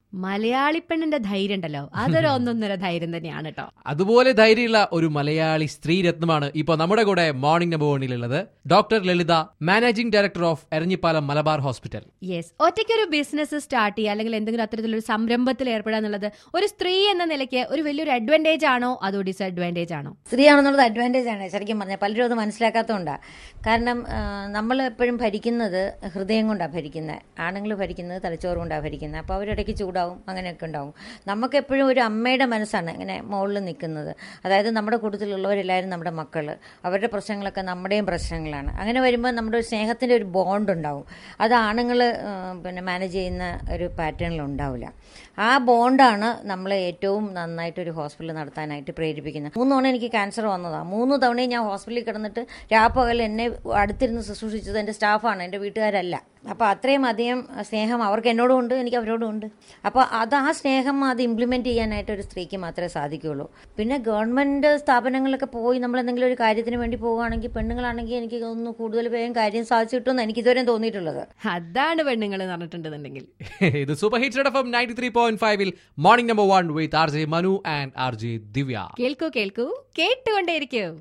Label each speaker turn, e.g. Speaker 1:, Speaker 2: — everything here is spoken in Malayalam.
Speaker 1: മലയാളി പെണ്ണിന്റെ ധൈര്യം ഉണ്ടല്ലോ അതൊരു ഒന്നൊന്നര ധൈര്യം തന്നെയാണ് കേട്ടോ
Speaker 2: അതുപോലെ ധൈര്യമുള്ള ഒരു മലയാളി സ്ത്രീരത്നമാണ് ഇപ്പോൾ നമ്മുടെ കൂടെ മോർണിംഗ് നമ്പർ വണ്ണിലുള്ളത് doctor Lalitha managing director of Eranhipalam Malabar hospital
Speaker 1: yes ഒറ്റയ്ക്ക് ഒരു ബിസിനസ് സ്റ്റാർട്ട് ചെയ്യുക അല്ലെങ്കിൽ എന്തെങ്കിലും അത്തരത്തിലൊരു സംരംഭത്തിൽ ഏർപ്പെടുക എന്നുള്ളത് ഒരു സ്ത്രീ എന്ന നിലയ്ക്ക് ഒരു വലിയൊരു അഡ്വാൻറ്റേജ് ആണോ അതോ ഡിസഡ്വാൻറ്റേജ് ആണോ
Speaker 3: സ്ത്രീയാണെന്നുള്ളത് അഡ്വാൻറ്റേജ് ആണ് ശരിക്കും പറഞ്ഞാൽ പലരും അത് മനസ്സിലാക്കാത്തതുകൊണ്ടാണ് കാരണം നമ്മൾ എപ്പോഴും ഭരിക്കുന്നത് ഹൃദയം കൊണ്ടാണ് ഭരിക്കുന്നത് ആണുങ്ങൾ ഭരിക്കുന്നത് തലച്ചോറ് കൊണ്ടാണ് ഭരിക്കുന്നത് അപ്പോൾ അവരിടയ്ക്ക് ചൂടാവും അങ്ങനെയൊക്കെ ഉണ്ടാവും നമുക്ക് എപ്പോഴും ഒരു അമ്മയുടെ മനസ്സാണ് ഇങ്ങനെ മുകളിൽ നിൽക്കുന്നത് അതായത് നമ്മുടെ കൂട്ടത്തിലുള്ളവരെല്ലാവരും നമ്മുടെ മക്കൾ അവരുടെ പ്രശ്നങ്ങളൊക്കെ നമ്മുടെയും പ്രശ്നങ്ങളാണ് അങ്ങനെ വരുമ്പോൾ നമ്മുടെ ഒരു സ്നേഹത്തിൻ്റെ ഒരു ബോണ്ട് ഉണ്ടാവും അത് ആണുങ്ങൾ പിന്നെ മാനേജ് ചെയ്യുന്ന ഒരു പാറ്റേണിൽ ഉണ്ടാവില്ല ആ ബോണ്ടാണ് നമ്മളെ ഏറ്റവും നന്നായിട്ട് ഒരു ഹോസ്പിറ്റൽ നടത്താനായിട്ട് പ്രേരിപ്പിക്കുന്നത് മൂന്ന് തവണ എനിക്ക് ക്യാൻസർ വന്നതാണ് മൂന്ന് തവണയും ഞാൻ ഹോസ്പിറ്റലിൽ കിടന്നിട്ട് രാപ്പകൽ എന്നെ അടുത്തിരുന്ന് ശുശ്രൂഷിച്ചത് എൻ്റെ സ്റ്റാഫാണ് എൻ്റെ വീട്ടുകാരല്ല അപ്പോൾ അത്രയും അധികം സ്നേഹം അവർക്ക് എന്നോടും ഉണ്ട് എനിക്ക് അവരോടും ഉണ്ട് അപ്പോൾ അത് ആ സ്നേഹം അത് ഇംപ്ലിമെൻറ്റ് ചെയ്യാനായിട്ട് ഒരു സ്ത്രീക്ക് മാത്രമേ സാധിക്കുകയുള്ളൂ പിന്നെ ഗവൺമെൻറ് സ്ഥാപനങ്ങളിലൊക്കെ പോയി നമ്മൾ എന്തെങ്കിലും ഒരു കാര്യത്തിന് വേണ്ടി പോവുകയാണെങ്കിൽ പെണ്ണുങ്ങളാണെങ്കിൽ എനിക്ക് തോന്നുന്നു കൂടുതൽ വേഗം കാര്യം സാധിച്ചു കിട്ടുമെന്ന് എനിക്ക് ഇതുവരെ തോന്നിയിട്ടുള്ളത്
Speaker 1: അതാണ് പെണ്ണുങ്ങൾ എന്ന് പറഞ്ഞിട്ടുണ്ടെന്നുണ്ടെങ്കിൽ
Speaker 2: ഇത് super hit F M ninety three point ഫൈവിൽ morning number one with R J Manu and R J Divya
Speaker 1: കേൾക്കൂ കേൾക്കൂ കേട്ടുകൊണ്ടേയിരിക്കൂ